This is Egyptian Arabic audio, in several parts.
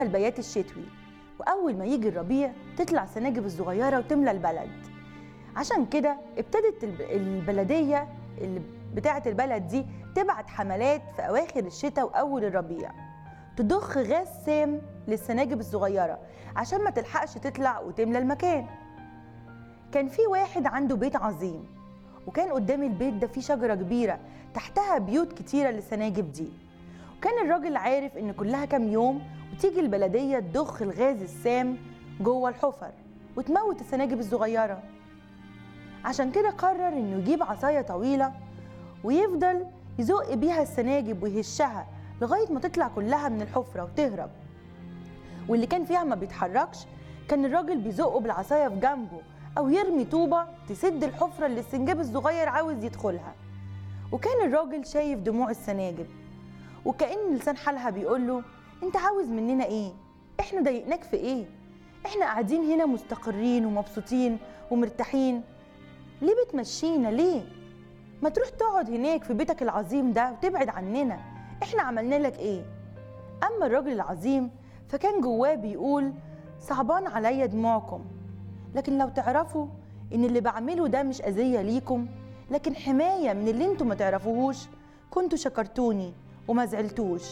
البيات الشتوي وأول ما يجي الربيع تطلع السناجب الصغيرة وتملى البلد عشان كده ابتدت الب- البلدية اللي بتاعة البلد دي تبعت حملات في أواخر الشتاء وأول الربيع تضخ غاز سام للسناجب الصغيرة عشان ما تلحقش تطلع وتملى المكان كان في واحد عنده بيت عظيم وكان قدام البيت ده في شجرة كبيرة تحتها بيوت كتيرة للسناجب دي وكان الراجل عارف إن كلها كام يوم وتيجي البلدية تضخ الغاز السام جوه الحفر وتموت السناجب الصغيرة عشان كده قرر إنه يجيب عصاية طويلة ويفضل يزق بيها السناجب ويهشها لغاية ما تطلع كلها من الحفرة وتهرب واللي كان فيها ما بيتحركش كان الراجل بيزقه بالعصاية في جنبه أو يرمي طوبة تسد الحفرة اللي السنجاب الصغير عاوز يدخلها وكان الراجل شايف دموع السناجب وكأن لسان حالها بيقول له انت عاوز مننا ايه احنا ضايقناك في ايه احنا قاعدين هنا مستقرين ومبسوطين ومرتاحين ليه بتمشينا ليه ما تروح تقعد هناك في بيتك العظيم ده وتبعد عننا احنا عملنا لك ايه اما الراجل العظيم فكان جواه بيقول صعبان عليا دموعكم لكن لو تعرفوا ان اللي بعمله ده مش اذيه ليكم لكن حمايه من اللي انتوا ما تعرفوهوش كنتوا شكرتوني وما زعلتوش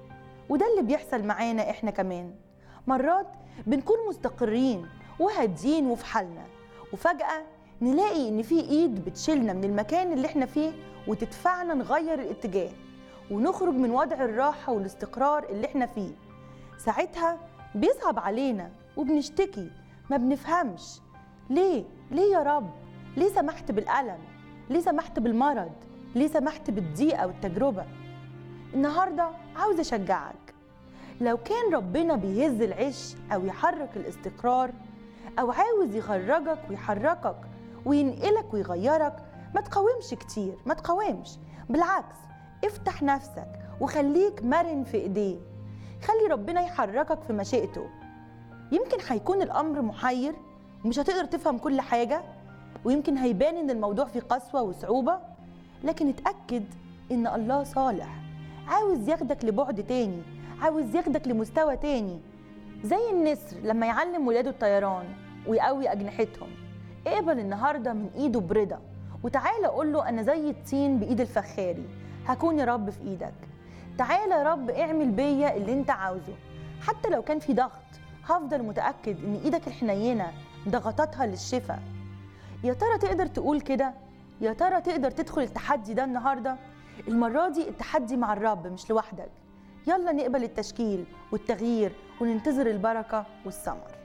وده اللي بيحصل معانا احنا كمان مرات بنكون مستقرين وهادين وفي حالنا وفجأة نلاقي ان في ايد بتشيلنا من المكان اللي احنا فيه وتدفعنا نغير الاتجاه ونخرج من وضع الراحة والاستقرار اللي احنا فيه ساعتها بيصعب علينا وبنشتكي ما بنفهمش ليه ليه يا رب ليه سمحت بالألم ليه سمحت بالمرض ليه سمحت بالضيقة والتجربة النهاردة عاوز أشجعك لو كان ربنا بيهز العش أو يحرك الاستقرار أو عاوز يخرجك ويحركك وينقلك ويغيرك ما تقاومش كتير ما تقاومش بالعكس افتح نفسك وخليك مرن في ايديه خلي ربنا يحركك في مشيئته يمكن هيكون الامر محير ومش هتقدر تفهم كل حاجه ويمكن هيبان ان الموضوع فيه قسوه وصعوبه لكن اتاكد ان الله صالح عاوز ياخدك لبعد تاني عاوز ياخدك لمستوى تاني زي النسر لما يعلم ولاده الطيران ويقوي اجنحتهم اقبل النهارده من ايده برضا وتعالى قول له انا زي الطين بايد الفخاري هكون يا رب في ايدك تعالى يا رب اعمل بيا اللي انت عاوزه حتى لو كان في ضغط هفضل متاكد ان ايدك الحنينه ضغطاتها للشفاء يا ترى تقدر تقول كده يا ترى تقدر تدخل التحدي ده النهارده المره دي التحدي مع الرب مش لوحدك يلا نقبل التشكيل والتغيير وننتظر البركه والثمر